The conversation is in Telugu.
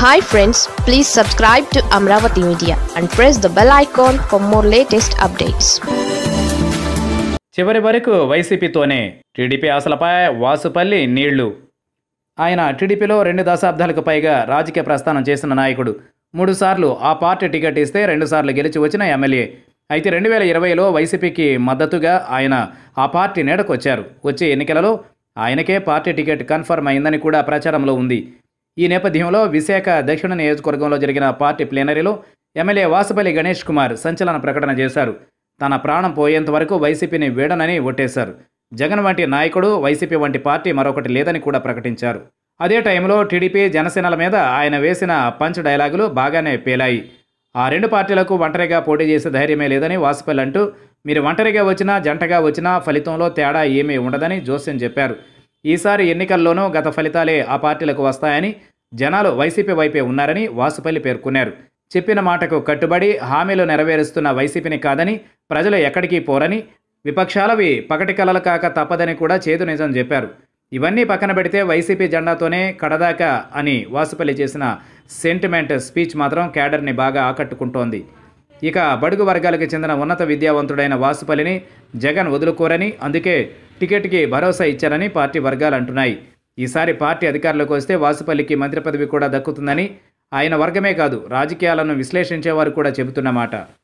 hi friends please subscribe to Amaravati media and press the bell icon for more latest updates చివరి వరకు వైసీపీతోనే టీడీపీ ఆశలపై వాసుపల్లి నీళ్లు ఆయన టీడీపీలో రెండు దశాబ్దాలకు పైగా రాజకీయ ప్రస్థానం చేసిన నాయకుడు మూడుసార్లు ఆ పార్టీ టికెట్ ఇస్తే రెండుసార్లు గెలిచి వచ్చిన ఎమ్మెల్యే అయితే రెండు వేల ఇరవైలో వైసీపీకి మద్దతుగా ఆయన ఆ పార్టీ నీడకు వచ్చారు వచ్చే ఎన్నికలలో ఆయనకే పార్టీ టికెట్ కన్ఫర్మ్ అయిందని కూడా ప్రచారంలో ఉంది ఈ నేపథ్యంలో విశాఖ దక్షిణ నియోజకవర్గంలో జరిగిన పార్టీ ప్లేనరీలో ఎమ్మెల్యే వాసుపల్లి గణేష్ కుమార్ సంచలన ప్రకటన చేశారు తన ప్రాణం పోయేంత వరకు వైసీపీని వీడనని ఒట్టేశారు జగన్ వంటి నాయకుడు వైసీపీ వంటి పార్టీ మరొకటి లేదని కూడా ప్రకటించారు అదే టైంలో టీడీపీ జనసేనల మీద ఆయన వేసిన పంచ్ డైలాగులు బాగానే పేలాయి ఆ రెండు పార్టీలకు ఒంటరిగా పోటీ చేసే ధైర్యమే లేదని వాసుపల్లి అంటూ మీరు ఒంటరిగా వచ్చినా జంటగా వచ్చినా ఫలితంలో తేడా ఏమీ ఉండదని జోస్యం చెప్పారు ఈసారి ఎన్నికల్లోనూ గత ఫలితాలే ఆ పార్టీలకు వస్తాయని జనాలు వైసీపీ వైపే ఉన్నారని వాసుపల్లి పేర్కొన్నారు చెప్పిన మాటకు కట్టుబడి హామీలు నెరవేరుస్తున్న వైసీపీని కాదని ప్రజలు ఎక్కడికి పోరని విపక్షాలవి పకటి కలలు కాక తప్పదని కూడా చేదు నిజం చెప్పారు ఇవన్నీ పక్కన పెడితే వైసీపీ జెండాతోనే కడదాకా అని వాసుపల్లి చేసిన సెంటిమెంట్ స్పీచ్ మాత్రం క్యాడర్ని బాగా ఆకట్టుకుంటోంది ఇక బడుగు వర్గాలకు చెందిన ఉన్నత విద్యావంతుడైన వాసుపల్లిని జగన్ వదులుకోరని అందుకే టికెట్కి భరోసా ఇచ్చారని పార్టీ వర్గాలు అంటున్నాయి ఈసారి పార్టీ అధికారంలోకి వస్తే వాసుపల్లికి మంత్రి పదవి కూడా దక్కుతుందని ఆయన వర్గమే కాదు రాజకీయాలను విశ్లేషించేవారు కూడా చెబుతున్నమాట